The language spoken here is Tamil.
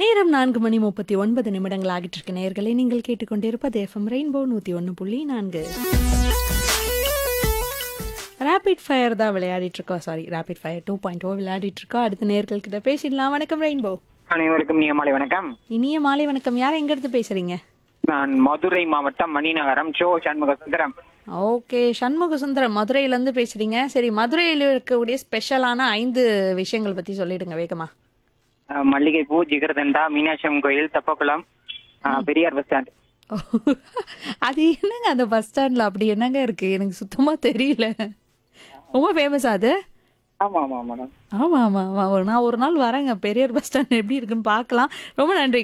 நேரம் நான்கு மணி முப்பத்தி ஒன்பது நிமிடங்கள் ஆகிட்டு இருக்க நேயர்களை நீங்கள் கேட்டுக்கொண்டிருப்பது எஃப்எம் ரெயின்போ நூத்தி ஒன்று புள்ளி நான்கு ரேபிட் ஃபயர் தான் விளையாடிட்டு இருக்கோம் sorry rapid fire two point O விளையாடிட்டு இருக்கோம் அடுத்த நேர்கள் கிட்ட பேசிடலாம் வணக்கம் ரெயின்போ அனைவருக்கும் நீங்க மாலை வணக்கம் இனிய மாலை வணக்கம் யார் எங்க இருந்து பேசுறீங்க நான் மதுரை மாவட்டம் மணிநகரம் சோ சண்முக சுந்தரம் ஓகே சண்முக சுந்தரம் மதுரையில இருந்து பேசுறீங்க சரி மதுரையில் இருக்கக்கூடிய ஸ்பெஷலான ஐந்து விஷயங்கள் பத்தி சொல்லிடுங்க வேகமா அஹ், மல்லிகைப்பூ ஜிகர்தண்டா மீனாட்சி அம்மன் கோயில் தப்பக்குளம் அஹ், பெரியார் பஸ் ஸ்டாண்ட் ஓ, அது என்னங்க அந்த பஸ் ஸ்டாண்ட்ல அப்படி என்னங்க இருக்கு எனக்கு சுத்தமா தெரியல ரொம்ப ஃபேமஸ் அது ஆமா ஆமா மேடம் ஆமா ஆமா ஆமா நான் ஒரு நாள் வரேங்க பெரியார் பஸ் ஸ்டாண்ட் எப்படி இருக்குன்னு பார்க்கலாம் ரொம்ப நன்றி